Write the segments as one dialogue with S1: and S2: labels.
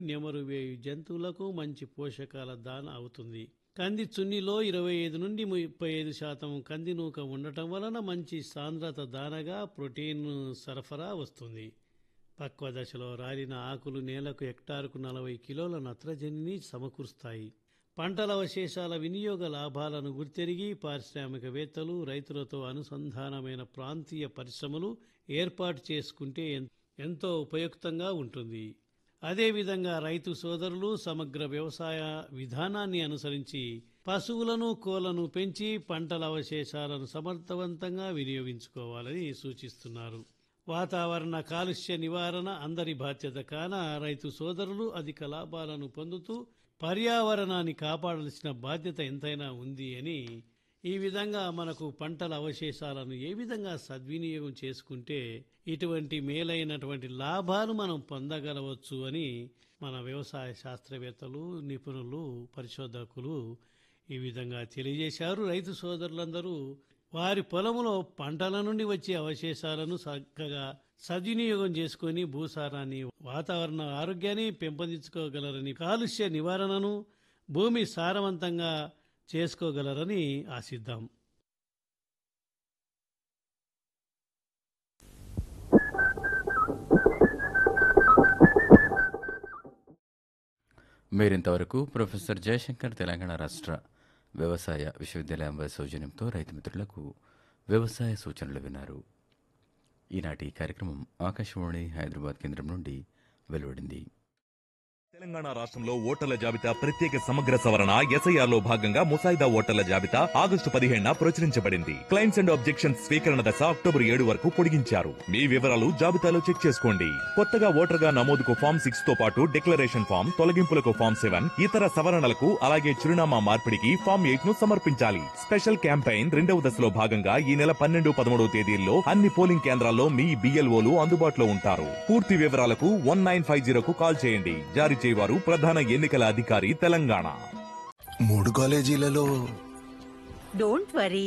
S1: నెమరు వేయు జంతువులకు మంచి పోషకాల దాన అవుతుంది కంది చున్నిలో ఇరవై ఐదు నుండి ముప్పై ఐదు శాతం కంది నూక ఉండటం వలన మంచి సాంద్రత దానగా ప్రోటీన్ సరఫరా వస్తుంది పక్వ దశలో రాలిన ఆకులు నేలకు హెక్టారుకు నలభై కిలోల నత్రజనిని సమకూరుస్తాయి పంటల అవశేషాల వినియోగ లాభాలను గుర్తెరిగి పారిశ్రామికవేత్తలు రైతులతో అనుసంధానమైన ప్రాంతీయ పరిశ్రమలు ఏర్పాటు చేసుకుంటే ఎన్- ఎంతో ఉపయుక్తంగా ఉంటుంది అదేవిధంగా రైతు సోదరులు సమగ్ర వ్యవసాయ విధానాన్ని అనుసరించి పశువులను కోళ్లను పెంచి పంటల అవశేషాలను సమర్థవంతంగా వినియోగించుకోవాలని సూచిస్తున్నారు వాతావరణ కాలుష్య నివారణ అందరి బాధ్యత కాన రైతు సోదరులు అధిక లాభాలను పొందుతూ పర్యావరణాన్ని కాపాడాల్సిన బాధ్యత ఎంతైనా ఉంది అని ఈ విధంగా మనకు పంటల అవశేషాలను ఏ విధంగా సద్వినియోగం చేసుకుంటే ఇటువంటి మేలైనటువంటి లాభాలు మనం పొందగలవచ్చు అని మన వ్యవసాయ శాస్త్రవేత్తలు నిపుణులు పరిశోధకులు ఈ విధంగా తెలియజేశారు రైతు సోదరులందరూ వారి పొలములో పంటల నుండి వచ్చే అవశేషాలను చక్కగా సద్వినియోగం చేసుకొని భూసారాన్ని వాతావరణ ఆరోగ్యాన్ని పెంపొందించుకోగలరని కాలుష్య నివారణను భూమి సారవంతంగా చేసుకోగలరని ఆశిద్దాం
S2: మీరింతవరకు ప్రొఫెసర్ జయశంకర్ తెలంగాణ రాష్ట్ర వ్యవసాయ విశ్వవిద్యాలయం వారి సౌజన్యంతో రైతు మిత్రులకు వ్యవసాయ సూచనలు విన్నారు ఈనాటి కార్యక్రమం ఆకాశవాణి హైదరాబాద్ కేంద్రం నుండి వెలువడింది
S3: తెలంగాణ రాష్ట్రంలో ఓటర్ల జాబితా ప్రత్యేక సమగ్ర సవరణ ఎస్ఐఆర్ లో భాగంగా ముసాయిదా ఓటర్ల జాబితా ఆగస్టు పదిహేడున ప్రచురించబడింది క్లైమ్స్ అండ్ ఆబ్జెక్షన్స్ స్వీకరణ దశ అక్టోబర్ ఏడు వరకు పొడిగించారు మీ వివరాలు జాబితాలో చెక్ చేసుకోండి కొత్తగా ఓటర్ గా నమోదుకు ఫామ్ సిక్స్ తో పాటు డిక్లరేషన్ ఫామ్ తొలగింపులకు ఫామ్ సెవెన్ ఇతర సవరణలకు అలాగే చిరునామా మార్పిడికి ఫామ్ ఎయిట్ ను సమర్పించాలి స్పెషల్ క్యాంపెయిన్ రెండవ దశలో భాగంగా ఈ నెల పన్నెండు పదమూడవ తేదీల్లో అన్ని పోలింగ్ కేంద్రాల్లో మీ బిఎల్ఓలు అందుబాటులో ఉంటారు పూర్తి వివరాలకు వన్ నైన్ ఫైవ్ జీరోకు కాల్ చేయండి జారీ చేయవారు ప్రధాన ఎన్నికల అధికారి తెలంగాణ
S4: మూడు కాలేజీలలో
S5: డోంట్ వరీ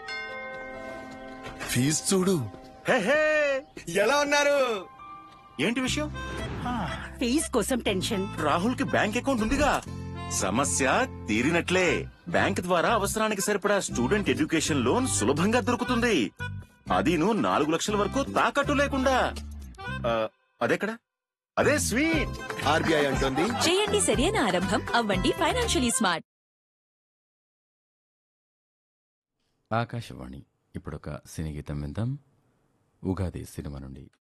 S4: ఫీజు చూడు
S6: ఎలా ఉన్నారు ఏంటి విషయం
S5: ఫీజ్ కోసం టెన్షన్
S6: రాహుల్ కి బ్యాంక్ అకౌంట్ ఉందిగా సమస్య తీరినట్లే బ్యాంక్ ద్వారా అవసరానికి సరిపడా స్టూడెంట్ ఎడ్యుకేషన్ లోన్ సులభంగా దొరుకుతుంది అదీను నాలుగు లక్షల వరకు తాకట్టు లేకుండా ఆ, అదెక్కడ అదే స్వీట్ ఆర్బీఐ అంటుంది
S7: చేయండి సరైన ఆరంభం అవ్వండి ఫైనాన్షియలీ స్మార్ట్
S2: ఆకాశవాణి ఇప్పుడొక సినీ గీతం విందాం ఉగాది సినిమా నుండి